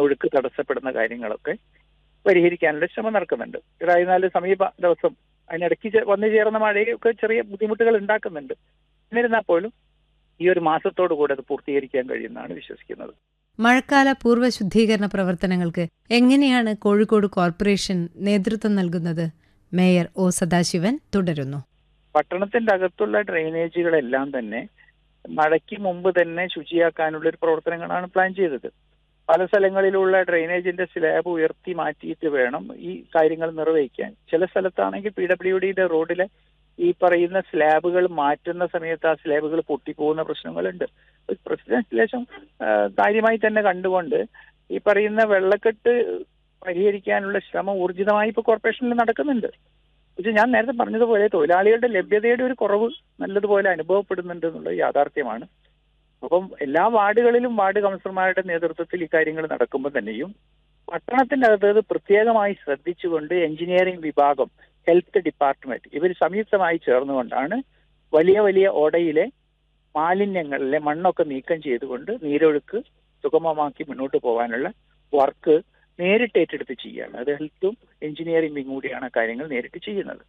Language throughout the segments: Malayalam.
ഒഴുക്ക് തടസ്സപ്പെടുന്ന കാര്യങ്ങളൊക്കെ പരിഹരിക്കാനുള്ള ശ്രമം നടക്കുന്നുണ്ട് ഇതായിരുന്നാല് സമീപ ദിവസം അതിനിടയ്ക്ക് ചെ- വന്നു ചേർന്ന മഴയൊക്കെ ചെറിയ ബുദ്ധിമുട്ടുകൾ ഉണ്ടാക്കുന്നുണ്ട് എന്നിരുന്നാൽ പോലും ഈ ഒരു മാസത്തോടു കൂടെ അത് പൂർത്തീകരിക്കാൻ കഴിയുമെന്നാണ് വിശ്വസിക്കുന്നത് മഴക്കാല പൂർവ്വ ശുദ്ധീകരണ പ്രവർത്തനങ്ങൾക്ക് എങ്ങനെയാണ് കോഴിക്കോട് കോർപ്പറേഷൻ നേതൃത്വം നൽകുന്നത് മേയർ ഒ സദാശിവൻ തുടരുന്നു പട്ടണത്തിന്റെ അകത്തുള്ള ഡ്രെയിനേജുകളെല്ലാം തന്നെ മഴയ്ക്ക് മുമ്പ് തന്നെ ശുചിയാക്കാനുള്ള ഒരു പ്രവർത്തനങ്ങളാണ് പ്ലാൻ ചെയ്തത് പല സ്ഥലങ്ങളിലുള്ള ഡ്രെയിനേജിന്റെ സ്ലാബ് ഉയർത്തി മാറ്റിയിട്ട് വേണം ഈ കാര്യങ്ങൾ നിർവഹിക്കാൻ ചില സ്ഥലത്താണെങ്കിൽ പി ഡബ്ല്യു ഡിയുടെ റോഡിലെ ഈ പറയുന്ന സ്ലാബുകൾ മാറ്റുന്ന സമയത്ത് ആ സ്ലാബുകൾ പൊട്ടിപ്പോകുന്ന പ്രശ്നങ്ങളുണ്ട് പ്രസിഡന്റ് ലേശം ആ, കാര്യമായി തന്നെ കണ്ടുകൊണ്ട് ഈ പറയുന്ന വെള്ളക്കെട്ട് പരിഹരിക്കാനുള്ള ശ്രമം ഊർജിതമായി ഇപ്പൊ കോർപ്പറേഷനിൽ നടക്കുന്നുണ്ട് പക്ഷെ ഞാൻ നേരത്തെ പറഞ്ഞതുപോലെ തൊഴിലാളികളുടെ ലഭ്യതയുടെ ഒരു കുറവ് നല്ലതുപോലെ അനുഭവപ്പെടുന്നുണ്ട് എന്നുള്ളത് യാഥാർത്ഥ്യമാണ് അപ്പം എല്ലാ വാർഡുകളിലും വാർഡ് കൗൺസിലർമാരുടെ നേതൃത്വത്തിൽ ഇക്കാര്യങ്ങൾ നടക്കുമ്പോൾ തന്നെയും പട്ടണത്തിന്റെ അകത്ത് ഇത് പ്രത്യേകമായി ശ്രദ്ധിച്ചുകൊണ്ട് എഞ്ചിനീയറിംഗ് വിഭാഗം ഹെൽത്ത് ഡിപ്പാർട്ട്മെന്റ് ഇവർ സംയുക്തമായി ചേർന്നുകൊണ്ടാണ് വലിയ വലിയ ഓടയിലെ മാലിന്യങ്ങളിലെ മണ്ണൊക്കെ നീക്കം ചെയ്തുകൊണ്ട് നീരൊഴുക്ക് സുഗമമാക്കി മുന്നോട്ട് പോകാനുള്ള വർക്ക് നേരിട്ട് ഏറ്റെടുത്ത് ചെയ്യുകയാണ് അത് ഹെൽത്തും എഞ്ചിനീയറിംഗ് വിങ് കൂടിയാണ് ആ കാര്യങ്ങൾ നേരിട്ട് ചെയ്യുന്നത്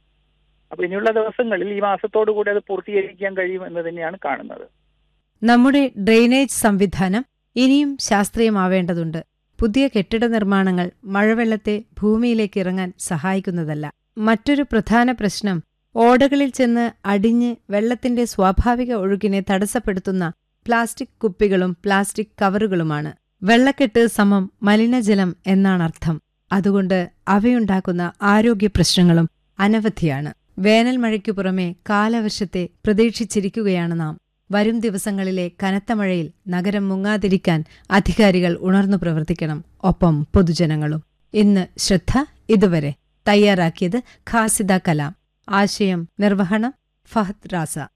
അപ്പൊ ഇനിയുള്ള ദിവസങ്ങളിൽ ഈ മാസത്തോടു കൂടി അത് പൂർത്തീകരിക്കാൻ കഴിയും എന്ന് തന്നെയാണ് കാണുന്നത് നമ്മുടെ ഡ്രെയിനേജ് സംവിധാനം ഇനിയും ശാസ്ത്രീയമാവേണ്ടതുണ്ട് പുതിയ കെട്ടിട നിർമ്മാണങ്ങൾ മഴവെള്ളത്തെ ഭൂമിയിലേക്ക് ഇറങ്ങാൻ സഹായിക്കുന്നതല്ല മറ്റൊരു പ്രധാന പ്രശ്നം ഓടകളിൽ ചെന്ന് അടിഞ്ഞ് വെള്ളത്തിന്റെ സ്വാഭാവിക ഒഴുക്കിനെ തടസ്സപ്പെടുത്തുന്ന പ്ലാസ്റ്റിക് കുപ്പികളും പ്ലാസ്റ്റിക് കവറുകളുമാണ് വെള്ളക്കെട്ട് സമം മലിനജലം എന്നാണർത്ഥം അതുകൊണ്ട് അവയുണ്ടാക്കുന്ന ആരോഗ്യ പ്രശ്നങ്ങളും അനവധിയാണ് വേനൽ മഴയ്ക്കു പുറമെ കാലവർഷത്തെ പ്രതീക്ഷിച്ചിരിക്കുകയാണ് നാം വരും ദിവസങ്ങളിലെ കനത്ത മഴയിൽ നഗരം മുങ്ങാതിരിക്കാൻ അധികാരികൾ ഉണർന്നു പ്രവർത്തിക്കണം ഒപ്പം പൊതുജനങ്ങളും ഇന്ന് ശ്രദ്ധ ഇതുവരെ തയ്യാറാക്കിയത് ഖാസിദ കലാം ആശയം നിർവഹണം ഫഹദ് റാസ